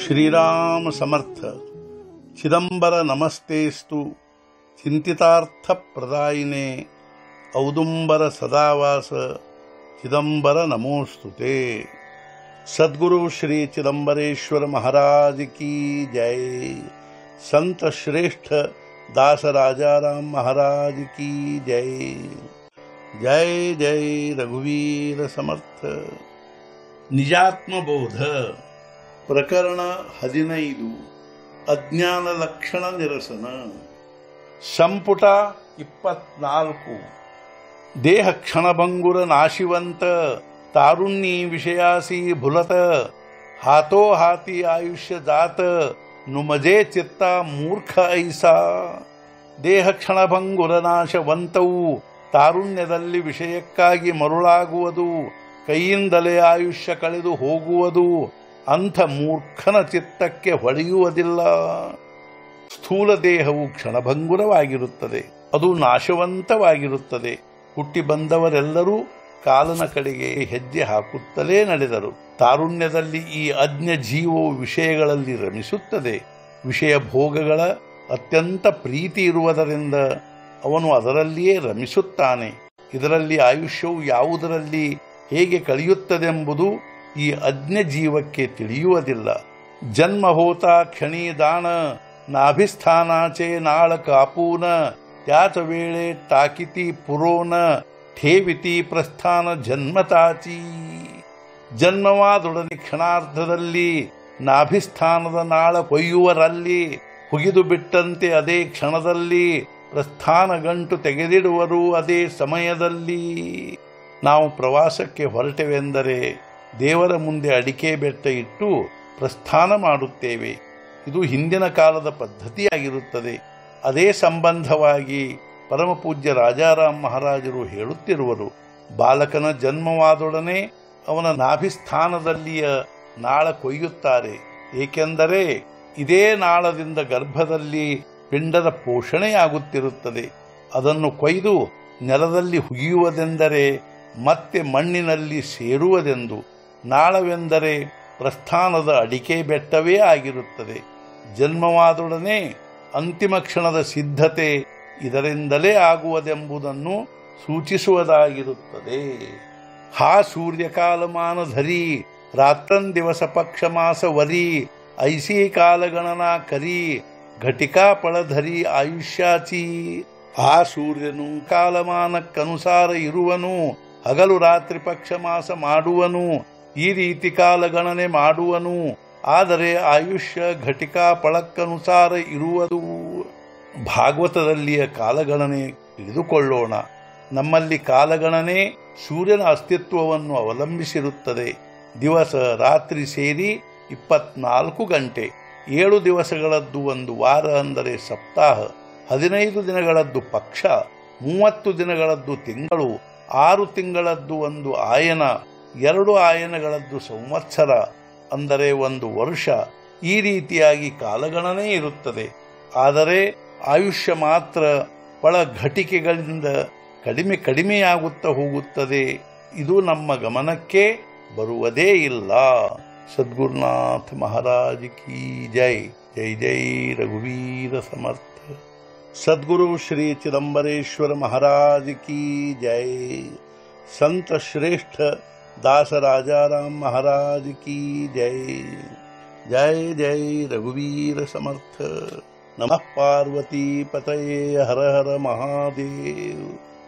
श्रीराम समर्थ चिदंबर नमस्तेस्तु चिंतितार्थ प्रदायिने औदुंबर सदावास चिदंबर नमोस्तुते सद्गुरु श्री चिदंबरेश्वर महाराज की जय संत श्रेष्ठ दास राजाराम महाराज की जय जय जय रघुवीर समर्थ ನಿಜಾತ್ಮಬೋಧ ಪ್ರಕರಣ ಹದಿನೈದು ಅಜ್ಞಾನ ಲಕ್ಷಣ ನಿರಸನ ಸಂಪುಟ ಇಪ್ಪತ್ನಾಲ್ಕು ದೇಹ ಕ್ಷಣಭಂಗುರ ನಾಶಿವಂತ ತಾರುಣ್ಯ ವಿಷಯಾಸಿ ಭುಲತ ಹಾತೋ ಹಾತಿ ಆಯುಷ್ಯ ಜಾತ ನುಮಜೆ ಚಿತ್ತ ಮೂರ್ಖ ಐಸಾ ದೇಹ ಕ್ಷಣಭಂಗುರ ನಾಶವಂತವು ತಾರುಣ್ಯದಲ್ಲಿ ವಿಷಯಕ್ಕಾಗಿ ಮರುಳಾಗುವುದು ಕೈಯಿಂದಲೇ ಆಯುಷ್ಯ ಕಳೆದು ಹೋಗುವುದು ಅಂಥ ಮೂರ್ಖನ ಚಿತ್ತಕ್ಕೆ ಹೊಳೆಯುವುದಿಲ್ಲ ಸ್ಥೂಲ ದೇಹವು ಕ್ಷಣಭಂಗುರವಾಗಿರುತ್ತದೆ ಅದು ನಾಶವಂತವಾಗಿರುತ್ತದೆ ಹುಟ್ಟಿ ಬಂದವರೆಲ್ಲರೂ ಕಾಲನ ಕಡೆಗೆ ಹೆಜ್ಜೆ ಹಾಕುತ್ತಲೇ ನಡೆದರು ತಾರುಣ್ಯದಲ್ಲಿ ಈ ಅಜ್ಞ ಜೀವವು ವಿಷಯಗಳಲ್ಲಿ ರಮಿಸುತ್ತದೆ ವಿಷಯ ಭೋಗಗಳ ಅತ್ಯಂತ ಪ್ರೀತಿ ಇರುವುದರಿಂದ ಅವನು ಅದರಲ್ಲಿಯೇ ರಮಿಸುತ್ತಾನೆ ಇದರಲ್ಲಿ ಆಯುಷ್ಯವು ಯಾವುದರಲ್ಲಿ ಹೇಗೆ ಕಳೆಯುತ್ತದೆಂಬುದು ಈ ಅಜ್ಞ ಜೀವಕ್ಕೆ ತಿಳಿಯುವುದಿಲ್ಲ ಜನ್ಮ ಹೋತ ಕ್ಷಣಿ ದಾಣ ನಾಭಿಸ್ಥಾನಾಚೆ ನಾಳ ಕಾಪೂನ ತ್ಯಾಚ ವೇಳೆ ಟಾಕಿತಿ ಪುರೋನ ಠೇವಿತಿ ಪ್ರಸ್ಥಾನ ಜನ್ಮತಾಚಿ ಜನ್ಮವಾದೊಡನೆ ಕ್ಷಣಾರ್ಧದಲ್ಲಿ ನಾಭಿಸ್ಥಾನದ ನಾಳ ಕೊಯ್ಯುವರಲ್ಲಿ ಹುಗಿದು ಬಿಟ್ಟಂತೆ ಅದೇ ಕ್ಷಣದಲ್ಲಿ ಪ್ರಸ್ಥಾನ ಗಂಟು ತೆಗೆದಿಡುವರು ಅದೇ ಸಮಯದಲ್ಲಿ ನಾವು ಪ್ರವಾಸಕ್ಕೆ ಹೊರಟೆವೆಂದರೆ ದೇವರ ಮುಂದೆ ಅಡಿಕೆ ಬೆಟ್ಟ ಇಟ್ಟು ಪ್ರಸ್ಥಾನ ಮಾಡುತ್ತೇವೆ ಇದು ಹಿಂದಿನ ಕಾಲದ ಪದ್ಧತಿಯಾಗಿರುತ್ತದೆ ಅದೇ ಸಂಬಂಧವಾಗಿ ಪರಮಪೂಜ್ಯ ರಾಜಾರಾಮ್ ಮಹಾರಾಜರು ಹೇಳುತ್ತಿರುವರು ಬಾಲಕನ ಜನ್ಮವಾದೊಡನೆ ಅವನ ನಾಭಿಸ್ಥಾನದಲ್ಲಿಯ ನಾಳ ಕೊಯ್ಯುತ್ತಾರೆ ಏಕೆಂದರೆ ಇದೇ ನಾಳದಿಂದ ಗರ್ಭದಲ್ಲಿ ಪಿಂಡದ ಪೋಷಣೆಯಾಗುತ್ತಿರುತ್ತದೆ ಅದನ್ನು ಕೊಯ್ದು ನೆಲದಲ್ಲಿ ಹುಗಿಯುವುದೆಂದರೆ ಮತ್ತೆ ಮಣ್ಣಿನಲ್ಲಿ ಸೇರುವುದೆಂದು ನಾಳವೆಂದರೆ ಪ್ರಸ್ಥಾನದ ಅಡಿಕೆ ಬೆಟ್ಟವೇ ಆಗಿರುತ್ತದೆ ಜನ್ಮವಾದೊಡನೆ ಅಂತಿಮ ಕ್ಷಣದ ಸಿದ್ಧತೆ ಇದರಿಂದಲೇ ಆಗುವುದೆಂಬುದನ್ನು ಸೂಚಿಸುವುದಾಗಿರುತ್ತದೆ ಹಾ ಸೂರ್ಯಕಾಲಮಾನ ಧರಿ ರಾತ್ರನ್ ದಿವಸ ಪಕ್ಷ ಮಾಸ ವರಿ ಐಸಿ ಕಾಲಗಣನಾ ಕರಿ ಘಟಿಕಾ ಪಳಧರಿ ಆಯುಷ್ಯಾಚಿ ಆ ಸೂರ್ಯನು ಕಾಲಮಾನಕ್ಕನುಸಾರ ಇರುವನು ಹಗಲು ರಾತ್ರಿ ಪಕ್ಷ ಮಾಸ ಮಾಡುವನು ಈ ರೀತಿ ಕಾಲಗಣನೆ ಮಾಡುವನು ಆದರೆ ಆಯುಷ್ಯ ಘಟಿಕಾ ಪಳಕ್ಕನುಸಾರ ಇರುವುದು ಭಾಗವತದಲ್ಲಿಯ ಕಾಲಗಣನೆ ತಿಳಿದುಕೊಳ್ಳೋಣ ನಮ್ಮಲ್ಲಿ ಕಾಲಗಣನೆ ಸೂರ್ಯನ ಅಸ್ತಿತ್ವವನ್ನು ಅವಲಂಬಿಸಿರುತ್ತದೆ ದಿವಸ ರಾತ್ರಿ ಸೇರಿ ಇಪ್ಪತ್ನಾಲ್ಕು ಗಂಟೆ ಏಳು ದಿವಸಗಳದ್ದು ಒಂದು ವಾರ ಅಂದರೆ ಸಪ್ತಾಹ ಹದಿನೈದು ದಿನಗಳದ್ದು ಪಕ್ಷ ಮೂವತ್ತು ದಿನಗಳದ್ದು ತಿಂಗಳು ಆರು ತಿಂಗಳದ್ದು ಒಂದು ಆಯನ ಎರಡು ಆಯನಗಳದ್ದು ಸಂವತ್ಸರ ಅಂದರೆ ಒಂದು ವರ್ಷ ಈ ರೀತಿಯಾಗಿ ಕಾಲಗಣನೆ ಇರುತ್ತದೆ ಆದರೆ ಆಯುಷ್ಯ ಮಾತ್ರ ಪಳ ಘಟಿಕೆಗಳಿಂದ ಕಡಿಮೆ ಕಡಿಮೆಯಾಗುತ್ತಾ ಹೋಗುತ್ತದೆ ಇದು ನಮ್ಮ ಗಮನಕ್ಕೆ ಬರುವುದೇ ಇಲ್ಲ ಸದ್ಗುರುನಾಥ ಮಹಾರಾಜ್ ಕಿ ಜೈ ಜೈ ಜೈ ರಘುವೀರ ಸಮರ್ಥ सदगुरु श्री चिदंबरेश्वर महाराज की जय संत श्रेष्ठ दास राजाराम महाराज की जय जय जय रघुवीर समर्थ नमः पार्वती पतये हर हर महादेव